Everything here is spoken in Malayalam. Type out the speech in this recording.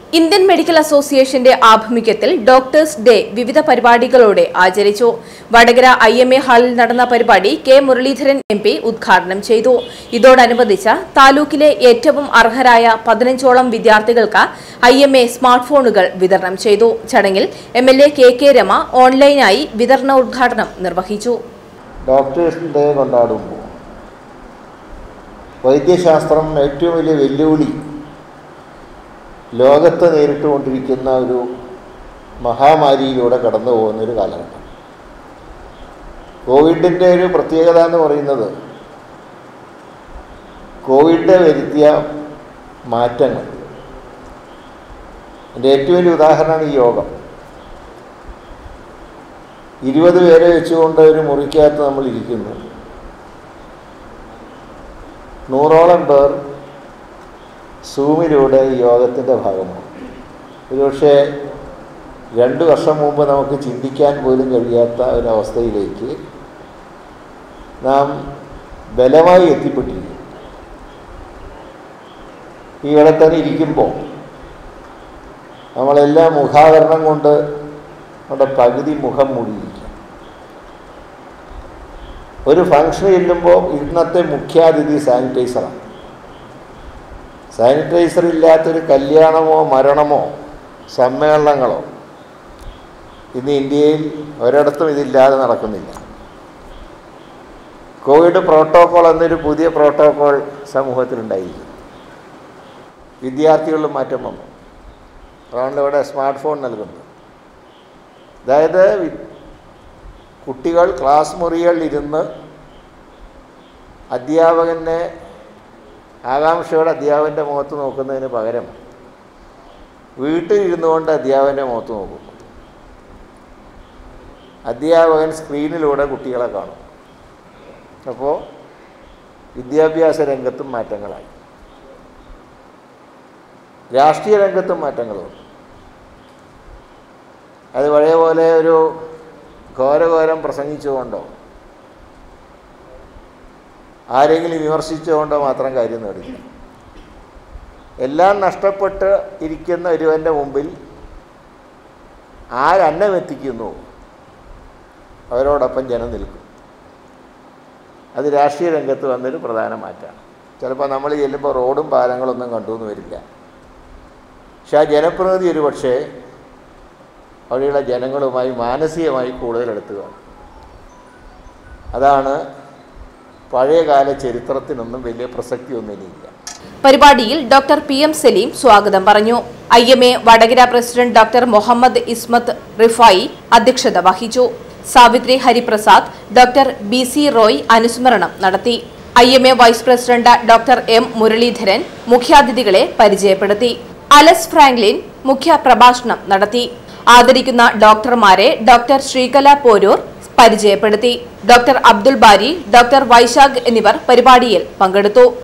ഇന്ത്യൻ മെഡിക്കൽ അസോസിയേഷന്റെ ആഭിമുഖ്യത്തിൽ ഡോക്ടേഴ്സ് ഡേ വിവിധ പരിപാടികളോടെ ആചരിച്ചു വടകര ഐ എം എ ഹാളിൽ നടന്ന പരിപാടി കെ മുരളീധരൻ എം പി ഉദ്ഘാടനം ചെയ്തു ഇതോടനുബന്ധിച്ച് താലൂക്കിലെ ഏറ്റവും അർഹരായ പതിനഞ്ചോളം വിദ്യാർത്ഥികൾക്ക് ഐ എം എ സ്മാർട്ട് ഫോണുകൾ വിതരണം ചെയ്തു ചടങ്ങിൽ M L A K K Rema online വിതരണോദ്ഘാടനം നിർവഹിച്ചു ഡോക്ടേഴ്സ് ഡേ കൊണ്ടാടുമ്പോൾ വൈദ്യശാസ്ത്രം ഏറ്റവും വലിയ വെല്ലുവിളി ലോകത്ത് നേരിട്ടുകൊണ്ടിരിക്കുന്ന ഒരു മഹാമാരിയിലൂടെ കടന്നു പോകുന്നൊരു കാലഘട്ടം കോവിഡിൻ്റെ ഒരു പ്രത്യേകത എന്ന് പറയുന്നത് കോവിഡ് വരുത്തിയ മാറ്റങ്ങൾ എൻ്റെ ഏറ്റവും വലിയ ഉദാഹരണമാണ് ഈ യോഗം ഇരുപത് പേരെ വെച്ചുകൊണ്ട് ഒരു മുറിക്കകത്ത് നമ്മൾ ഇരിക്കുന്നു നൂറോളം പേർ സൂമിലൂടെ ഈ യോഗത്തിൻ്റെ ഭാഗമാണ് ഒരുപക്ഷെ രണ്ട് വർഷം മുമ്പ് നമുക്ക് ചിന്തിക്കാൻ പോലും കഴിയാത്ത ഒരവസ്ഥയിലേക്ക് നാം ബലമായി എത്തിപ്പെട്ടിരിക്കുന്നു ഈ ഇവിടെ തന്നെ ഇരിക്കുമ്പോൾ നമ്മളെല്ലാം മുഖാവരണം കൊണ്ട് നമ്മുടെ പകുതി മുഖം മൂടിയിരിക്കുക ഒരു ഫംഗ്ഷൻ ചെല്ലുമ്പോൾ ഇന്നത്തെ മുഖ്യാതിഥി സാനിറ്റൈസറാണ് സാനിറ്റൈസർ ഇല്ലാത്തൊരു കല്യാണമോ മരണമോ സമ്മേളനങ്ങളോ ഇന്ന് ഇന്ത്യയിൽ ഒരിടത്തും ഇതില്ലാതെ നടക്കുന്നില്ല കോവിഡ് പ്രോട്ടോക്കോൾ എന്നൊരു പുതിയ പ്രോട്ടോക്കോൾ സമൂഹത്തിലുണ്ടായിരിക്കും വിദ്യാർത്ഥികളിലും മാറ്റം വന്നു അതുകൊണ്ട് ഇവിടെ സ്മാർട്ട് ഫോൺ നൽകുന്നത് അതായത് വി- കുട്ടികൾ ക്ലാസ് മുറികളിൽ ഇരുന്ന് അധ്യാപകനെ ആകാംക്ഷയോടെ അധ്യാപകൻ്റെ മുഖത്ത് നോക്കുന്നതിന് പകരം വീട്ടിലിരുന്നു കൊണ്ട് അധ്യാപകൻ്റെ മുഖത്ത് നോക്കും അധ്യാപകൻ സ്ക്രീനിലൂടെ കുട്ടികളെ കാണും അപ്പോൾ വിദ്യാഭ്യാസ രംഗത്തും മാറ്റങ്ങളായി രാഷ്ട്രീയ രംഗത്തും മാറ്റങ്ങൾ വന്നു അത് പഴയ പോലെ ഒരു ഘോരഘോരം പ്രസംഗിച്ചുകൊണ്ടോ ആരെങ്കിലും വിമർശിച്ചുകൊണ്ടോ മാത്രം കാര്യം നേടില്ല എല്ലാം നഷ്ടപ്പെട്ട് ഇരിക്കുന്ന ഒരുവൻ്റെ മുമ്പിൽ ആരന്നം എത്തിക്കുന്നു അവരോടൊപ്പം ജനം നിൽക്കും അത് രാഷ്ട്രീയ രംഗത്ത് വന്നൊരു പ്രധാന മാറ്റമാണ് ചിലപ്പോൾ നമ്മൾ ചെല്ലുമ്പോൾ റോഡും പാലങ്ങളൊന്നും കണ്ടു എന്ന് വരില്ല പക്ഷെ ആ ജനപ്രതിനിധി ഒരു പക്ഷേ അവിടെയുള്ള ജനങ്ങളുമായി മാനസികമായി കൂടുതൽ അടുത്തുക അതാണ് പഴയകാല ചരിത്രത്തിനൊന്നും വലിയ പ്രസക്തിയൊന്നും ഇനിയില്ല പരിപാടിയിൽ ഡോക്ടർ പി എം സലീം സ്വാഗതം പറഞ്ഞു I M A Vadakara president doctor Muhammad Ismath Rifai അധ്യക്ഷത വഹിച്ചു Savithri Hariprasad doctor B C Roy അനുസ്മരണം നടത്തി I M A vice president doctor M Muraleedharan മുഖ്യാതിഥികളെ പരിചയപ്പെടുത്തി അലസ് ഫ്രാങ്ക്ലിൻ മുഖ്യ പ്രഭാഷണം നടത്തി ആദരിക്കുന്ന ഡോക്ടർമാരെ ഡോക്ടർ ശ്രീകല പോരൂർ പരിചയപ്പെടുത്തി ഡോക്ടർ അബ്ദുൾ ബാരി ഡോക്ടർ വൈശാഖ് എന്നിവർ പരിപാടിയിൽ പങ്കെടുത്തു